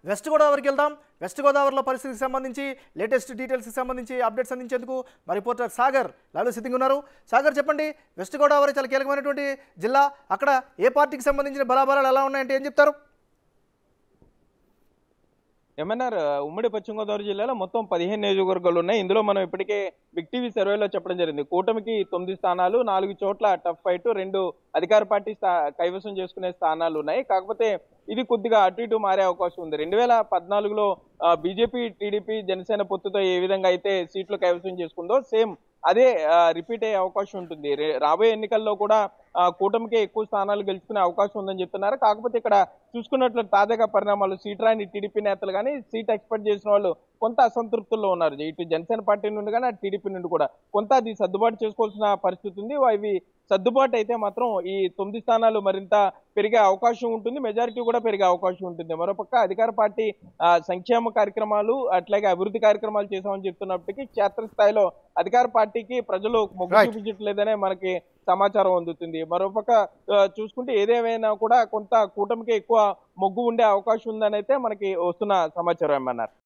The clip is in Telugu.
వెస్ట్ గోదావరికి వెళ్దాం వెస్ట్ గోదావరిలో పరిస్థితికి సంబంధించి లేటెస్ట్ డీటెయిల్స్కి సంబంధించి అప్డేట్స్ అందించేందుకు మా రిపోర్టర్ సాగర్ లాలు సిద్ధింగ్ ఉన్నారు సాగర్ చెప్పండి వెస్ట్ గోదావరి చాలా కీలకమైనటువంటి జిల్లా అక్కడ ఏ పార్టీకి సంబంధించిన బలాబలాలు ఎలా ఉన్నాయంటే ఏం చెప్తారు ఎంఎన్ఆర్ ఉమ్మడి పశ్చిమ గోదావరి జిల్లాలో మొత్తం పదిహేను నియోజకవర్గాలు ఉన్నాయి ఇందులో మనం ఇప్పటికే బిగ్ టీవీ సర్వేలో చెప్పడం జరిగింది కూటమికి తొమ్మిది స్థానాలు నాలుగు చోట్ల టఫ్ ఫైట్ రెండు అధికార పార్టీ స్థా- కైవసం చేసుకునే స్థానాలు ఉన్నాయి కాకపోతే ఇది కొద్దిగా అటు ఇటు మారే అవకాశం ఉంది రెండు వేల పద్నాలుగులో బీజేపీ టీడీపీ జనసేన పొత్తుతో ఏ విధంగా అయితే సీట్లు కైవసం చేసుకుందో సేమ్ అదే రిపీట్ అయ్యే అవకాశం ఉంటుంది రే- రాబోయే ఎన్నికల్లో కూడా ఆ, కూటమికే ఎక్కువ స్థానాలు గెలుచుకునే అవకాశం ఉందని చెప్తున్నారు కాకపోతే ఇక్కడ చూసుకున్నట్లు తాజాగా పరిణామాలు సీట్ రాని టీడీపీ నేతలు కానీ సీట్ ఎక్స్పెక్ట్ చేసిన వాళ్ళు కొంత అసంతృప్తుల్లో ఉన్నారు ఇటు జనసేన పార్టీ నుండి కానీ అటు టీడీపీ నుండి కూడా కొంత అది సర్దుబాటు చేసుకోవాల్సిన పరిస్థితి ఉంది ఇవి సర్దుబాటు అయితే మాత్రం ఈ తొమ్మిది స్థానాలు మరింత పెరిగే అవకాశం ఉంటుంది మెజారిటీ కూడా పెరిగే అవకాశం ఉంటుంది మరోపక్క అధికార పార్టీ ఆ, సంక్షేమ కార్యక్రమాలు అట్లాగే అభివృద్ధి కార్యక్రమాలు చేశామని చెప్తున్నప్పటికీ క్షేత్రస్థాయిలో అధికార పార్టీకి ప్రజలు మొగ్గు Right. చూపించట్లేదనే మనకి సమాచారం అందుతుంది మరోపక్క ఆ, చూసుకుంటే ఏదేమైనా కూడా కొంత కూటమికి ఎక్కువ మొగ్గు ఉండే అవకాశం ఉందని అయితే మనకి వస్తున్న సమాచారం ఏమన్నారు